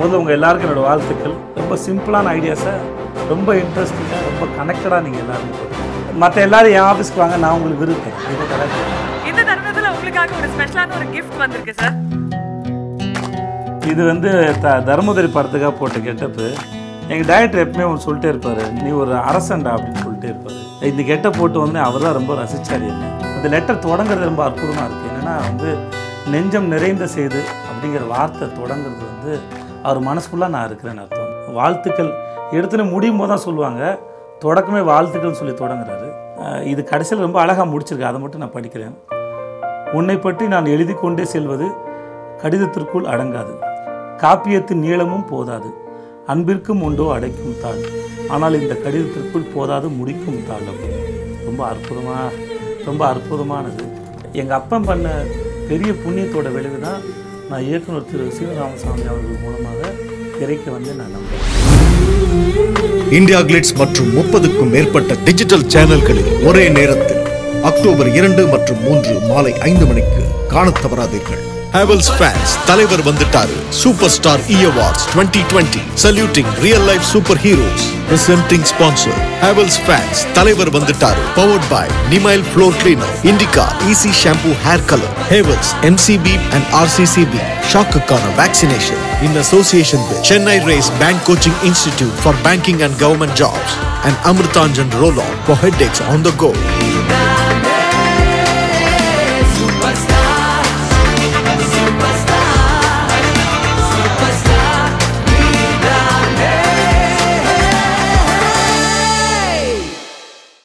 முதல்ல உங்கள் எல்லாருக்கும் என்னோட வாழ்த்துக்கள் ரொம்ப சிம்பிளான ஐடியாஸை ரொம்ப இன்ட்ரெஸ்டிங்காக ரொம்ப கனெக்டடாக நீங்கள் எல்லாரும் மற்ற எல்லாரும் என் ஆஃபீஸ்க்கு வாங்க நான் உங்களுக்கு இருக்கேன் இது கரெக்ட் இந்த தருணத்துல உங்களுக்காக ஒரு ஸ்பெஷலான ஒரு கிஃப்ட் வந்திருக்கு சார் இது வந்து த தர்மபுரி படத்துக்காக போட்ட கெட்டப்பு எங்கள் டைரக்டர் எப்பவுமே ஒன்று சொல்லிட்டே இருப்பார் நீ ஒரு அரசன்டா அப்படின்னு சொல்லிட்டே இருப்பார் இந்த கெட்ட போட்டு வந்து அவர் தான் ரொம்ப ரசிச்சார் என்ன இந்த லெட்டர் தொடங்குறது ரொம்ப அற்புதமாக இருக்குது என்னென்னா வந்து நெஞ்சம் நிறைந்த செய்து அப்படிங்கிற வார்த்தை தொடங்குறது வந்து அவர் மனசுக்குள்ளே நான் இருக்கிறேன்னு அர்த்தம் வாழ்த்துக்கள் எடுத்துன்னு முடியும் போது தான் சொல்லுவாங்க தொடக்கமே வாழ்த்துக்கள்னு சொல்லி தொடங்குறாரு அஹ் இது கடைசியில் ரொம்ப அழகாக முடிச்சிருக்கு அதை மட்டும் நான் படிக்கிறேன் உன்னை பற்றி நான் எழுதி கொண்டே செல்வது கடிதத்திற்குள் அடங்காது காப்பியத்தின் நீளமும் போதாது அன்பிற்கும் உண்டோ அடைக்கும் தாள் ஆனால் இந்த கடிதத்திற்குள் போதாது முடிக்கும் தாள் அப்படின்னு ரொம்ப அற்புதமாக ரொம்ப அற்புதமானது எங்கள் அப்பன் பண்ண பெரிய புண்ணியத்தோட விளைவு தான் நான் இயக்குனர் திரு சீனராமசாமி அவர்கள் மூலமாக திரைக்கு வந்து நான் நம்புறேன் இந்தியா கிளிட்ஸ் மற்றும் முப்பதுக்கும் மேற்பட்ட டிஜிட்டல் சேனல்களில் ஒரே நேரத்தில் அக்டோபர் இரண்டு மற்றும் மூன்று மாலை ஐந்து மணிக்கு காணத் தவறாதீர்கள் ஹேவல்ஸ் ஃபேன்ஸ் தலைவர் வந்துட்டாரு super star E awards twenty twenty saluting real life super heroes presenting sponsor Havells fans தலைவர் வந்துட்டாரு powered by Nimyle floor cleaner Indica easy shampoo hair colour Havells MCB and RCCB ஷாக்குக்கான vaccination in association with Chennai Race Bank Coaching Institute for Banking and Government Jobs and Amritanjan Roll-On for headaches on the go.